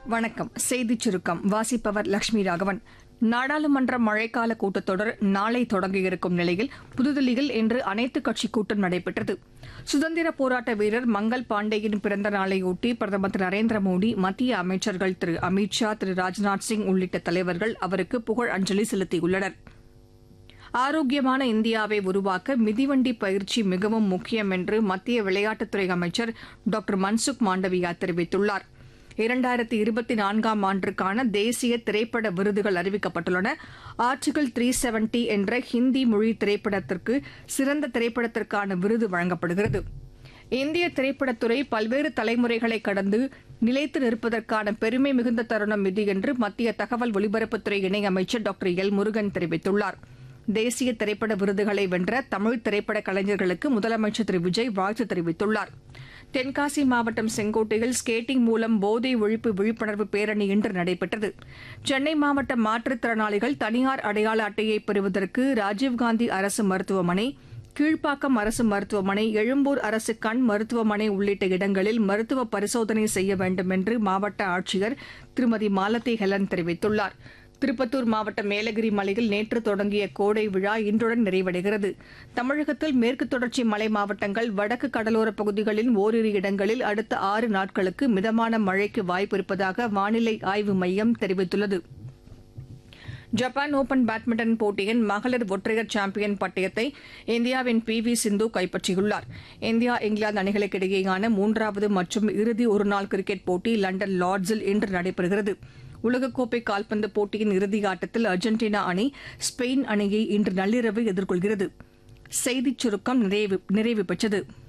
வணக்கம் செய்திச் சுருக்கம் வாசிப்பவர் லட்சுமி ராகவன் நாடாளுமன்ற மழைக்கால கூட்டத்தொடர் நாளை தொடங்கியிருக்கும் நிலையில் புதுதில்லியில் இன்று அனைத்துக் கட்சி கூட்டம் நடைபெற்றது சுதந்திர போராட்ட வீரர் மங்கள் பாண்டேயின் பிறந்த நாளையொட்டி பிரதமர் திரு நரேந்திர மோடி மத்திய அமைச்சர்கள் திரு அமித் ஷா திரு ராஜ்நாத் சிங் உள்ளிட்ட தலைவர்கள் அவருக்கு புகழ் அஞ்சலி செலுத்தியுள்ளனா் ஆரோக்கியமான இந்தியாவை உருவாக்க மிதிவண்டி பயிற்சி மிகவும் முக்கியம் என்று மத்திய விளையாட்டுத்துறை அமைச்சர் டாக்டர் மன்சுக் மாண்டவியா தெரிவித்துள்ளார் இரண்டாயிரத்தி இருபத்தி நான்காம் ஆண்டிற்கான தேசிய திரைப்பட விருதுகள் அறிவிக்கப்பட்டுள்ளன ஆர்டிகல் த்ரீ செவன்டி என்ற ஹிந்தி மொழி திரைப்படத்திற்கு சிறந்த திரைப்படத்திற்கான விருது வழங்கப்படுகிறது இந்திய திரைப்படத்துறை பல்வேறு தலைமுறைகளை கடந்து நிலைத்து நிற்பதற்கான பெருமை மிகுந்த தருணம் இது என்று மத்திய தகவல் ஒலிபரப்புத்துறை இணையமைச்சர் டாக்டர் எல் முருகன் தெரிவித்துள்ளார் தேசிய திரைப்பட விருதுகளை வென்ற தமிழ் திரைப்பட கலைஞர்களுக்கு முதலமைச்சர் திரு விஜய் வாழ்த்து தெரிவித்துள்ளார் தென்காசி மாவட்டம் செங்கோட்டையில் ஸ்கேட்டிங் மூலம் போதை ஒழிப்பு விழிப்புணர்வு பேரணி இன்று நடைபெற்றது சென்னை மாவட்ட மாற்றுத்திறனாளிகள் தனியார் அடையாள அட்டையை பெறுவதற்கு ராஜீவ்காந்தி அரசு மருத்துவமனை கீழ்ப்பாக்கம் அரசு மருத்துவமனை எழும்பூர் அரசு கண் மருத்துவமனை உள்ளிட்ட இடங்களில் மருத்துவ பரிசோதனை செய்ய வேண்டும் என்று மாவட்ட ஆட்சியர் திருமதி மாலதி ஹெலன் தெரிவித்துள்ளார் திருப்பத்தூர் மாவட்டம் மேலகிரி மலையில் நேற்று தொடங்கிய கோடை விழா இன்றுடன் நிறைவடைகிறது தமிழகத்தில் மேற்கு தொடர்ச்சி மலை மாவட்டங்கள் வடக்கு கடலோரப் பகுதிகளின் ஓரிரு இடங்களில் அடுத்த ஆறு நாட்களுக்கு மிதமான மழைக்கு வாய்ப்பு இருப்பதாக வானிலை ஆய்வு மையம் தெரிவித்துள்ளது ஜப்பான் ஓபன் பேட்மிண்டன் போட்டியின் மகளிர் ஒற்றையர் சாம்பியன் பட்டயத்தை இந்தியாவின் பி வி சிந்து கைப்பற்றியுள்ளார் இந்தியா இங்கிலாந்து அணிகளுக்கு இடையேயான மூன்றாவது மற்றும் இறுதி ஒருநாள் கிரிக்கெட் போட்டி லண்டன் லார்ட்ஸில் இன்று நடைபெறுகிறது உலகக்கோப்பை கால்பந்து போட்டியின் இறுதி ஆட்டத்தில் அர்ஜென்டினா அணி ஸ்பெயின் அணியை இன்று நள்ளிரவு எதிர்கொள்கிறது செய்திச் சுருக்கம் நிறைவு நிறைவு பெற்றது